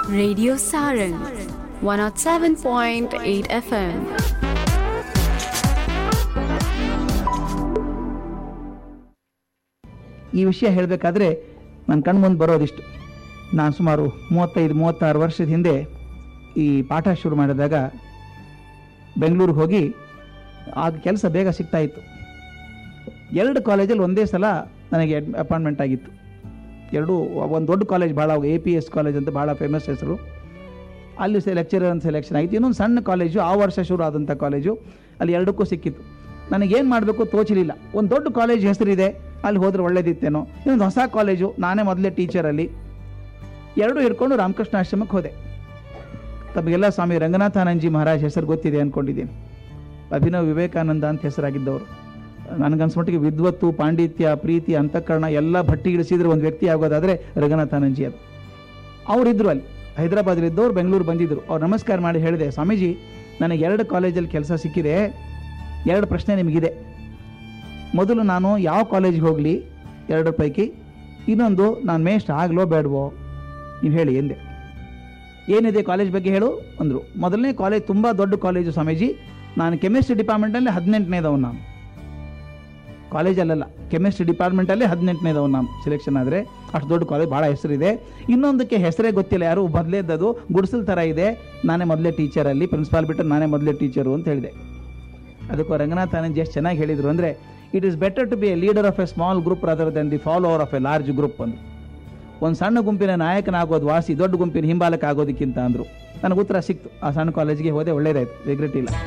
Radio Saran 107.8 FM. ಈ ವಿಷಯ ಹೇಳಬೇಕಾದ್ರೆ ನನ್ನ ಕಣ್ಮುಂದೆ ಬರೋದಿಷ್ಟು ನಾನು ಸುಮಾರು ಮೂವತ್ತೈದು ಮೂವತ್ತಾರು ವರ್ಷದ ಹಿಂದೆ ಈ ಪಾಠ ಶುರು ಮಾಡಿದಾಗ ಬೆಂಗಳೂರಿಗೆ ಹೋಗಿ ಆಗ ಕೆಲಸ ಬೇಗ ಸಿಗ್ತಾ ಇತ್ತು ಎರಡು ಕಾಲೇಜಲ್ಲಿ ಒಂದೇ ಸಲ ನನಗೆ ಅಪಾಯಿಂಟ್ಮೆಂಟ್ ಆಗಿತ್ತು ಎರಡು ಒಂದು ದೊಡ್ಡ ಕಾಲೇಜ್ ಭಾಳ ಎ ಪಿ ಎಸ್ ಕಾಲೇಜ್ ಅಂತ ಭಾಳ ಫೇಮಸ್ ಹೆಸರು ಅಲ್ಲಿ ಸೆ ಲೆಕ್ಚರರ್ ಅಂತ ಸೆಲೆಕ್ಷನ್ ಆಗಿತ್ತು ಇನ್ನೊಂದು ಸಣ್ಣ ಕಾಲೇಜು ಆ ವರ್ಷ ಶುರು ಆದಂಥ ಕಾಲೇಜು ಅಲ್ಲಿ ಎರಡಕ್ಕೂ ಸಿಕ್ಕಿತ್ತು ನನಗೇನು ಮಾಡಬೇಕು ತೋಚಲಿಲ್ಲ ಒಂದು ದೊಡ್ಡ ಕಾಲೇಜ್ ಹೆಸರಿದೆ ಅಲ್ಲಿ ಹೋದ್ರೆ ಒಳ್ಳೇದಿತ್ತೇನೋ ಇನ್ನೊಂದು ಹೊಸ ಕಾಲೇಜು ನಾನೇ ಮೊದಲೇ ಟೀಚರಲ್ಲಿ ಎರಡೂ ಹಿಡ್ಕೊಂಡು ರಾಮಕೃಷ್ಣ ಆಶ್ರಮಕ್ಕೆ ಹೋದೆ ತಮಗೆಲ್ಲ ಸ್ವಾಮಿ ರಂಗನಾಥಾನಂದಜಿ ಮಹಾರಾಜ್ ಹೆಸರು ಗೊತ್ತಿದೆ ಅಂದ್ಕೊಂಡಿದ್ದೀನಿ ಅಭಿನವ್ ವಿವೇಕಾನಂದ ಅಂತ ಹೆಸರಾಗಿದ್ದವರು ನನಗನ್ಸ್ಮಟ್ಟಿಗೆ ವಿದ್ವತ್ತು ಪಾಂಡಿತ್ಯ ಪ್ರೀತಿ ಅಂತಃಕರಣ ಎಲ್ಲ ಭಟ್ಟಿಗಿಡಿಸಿದ್ರೆ ಒಂದು ವ್ಯಕ್ತಿ ಆಗೋದಾದರೆ ರಂಗನಾಥಾನಂದಜಿ ಅದು ಅವರಿದ್ದರು ಅಲ್ಲಿ ಹೈದರಾಬಾದಲ್ಲಿದ್ದವ್ರು ಬೆಂಗಳೂರು ಬಂದಿದ್ದರು ಅವ್ರು ನಮಸ್ಕಾರ ಮಾಡಿ ಹೇಳಿದೆ ಸ್ವಾಮೀಜಿ ನನಗೆ ಎರಡು ಕಾಲೇಜಲ್ಲಿ ಕೆಲಸ ಸಿಕ್ಕಿದೆ ಎರಡು ಪ್ರಶ್ನೆ ನಿಮಗಿದೆ ಮೊದಲು ನಾನು ಯಾವ ಕಾಲೇಜಿಗೆ ಹೋಗಲಿ ಎರಡರ ಪೈಕಿ ಇನ್ನೊಂದು ನಾನು ಮೇಸ್ಟ್ ಆಗಲೋ ಬೇಡವೋ ನೀವು ಹೇಳಿ ಎಂದೆ ಏನಿದೆ ಕಾಲೇಜ್ ಬಗ್ಗೆ ಹೇಳು ಅಂದರು ಮೊದಲನೇ ಕಾಲೇಜ್ ತುಂಬ ದೊಡ್ಡ ಕಾಲೇಜು ಸ್ವಾಮೀಜಿ ನಾನು ಕೆಮಿಸ್ಟ್ರಿ ಡಿಪಾರ್ಟ್ಮೆಂಟಲ್ಲಿ ಹದಿನೆಂಟನೇದವನು ನಾನು ಕಾಲೇಜಲ್ಲಲ್ಲ ಕೆಮಿಸ್ಟ್ರಿ ಡಿಪಾರ್ಟ್ಮೆಂಟಲ್ಲಿ ಹದಿನೆಂಟನೇದವನು ನಾನು ಸೆಲೆಕ್ಷನ್ ಆದರೆ ಅಷ್ಟು ದೊಡ್ಡ ಕಾಲೇಜ್ ಭಾಳ ಹೆಸರಿದೆ ಇನ್ನೊಂದಕ್ಕೆ ಹೆಸರೇ ಗೊತ್ತಿಲ್ಲ ಯಾರು ಮೊದಲೇದದು ಗುಡಿಸಲ್ ಥರ ಇದೆ ನಾನೇ ಮೊದಲೇ ಟೀಚರಲ್ಲಿ ಪ್ರಿನ್ಸಿಪಾಲ್ ಬಿಟ್ಟು ನಾನೇ ಮೊದಲೇ ಟೀಚರು ಅಂತ ಹೇಳಿದೆ ಅದಕ್ಕೂ ರಂಗನಾಥ್ ಆನಂದ್ ಎಷ್ಟು ಚೆನ್ನಾಗಿ ಹೇಳಿದರು ಅಂದರೆ it is better to be a leader of a small group rather than the follower of a large group ಅಂದರು ಒಂದು ಸಣ್ಣ ಗುಂಪಿನ ನಾಯಕನಾಗೋದು ವಾಸಿ ದೊಡ್ಡ ಗುಂಪಿನ ಹಿಂಬಾಲಕ ಆಗೋದಕ್ಕಿಂತ ಅಂದರು ನನಗೆ ಉತ್ತರ ಸಿಕ್ತು ಆ ಸಣ್ಣ ಕಾಲೇಜಿಗೆ ಹೋದೆ ಒಳ್ಳೇದಾಯ್ತು ರಿಗ್ರೆಟ್ ಇಲ್ಲ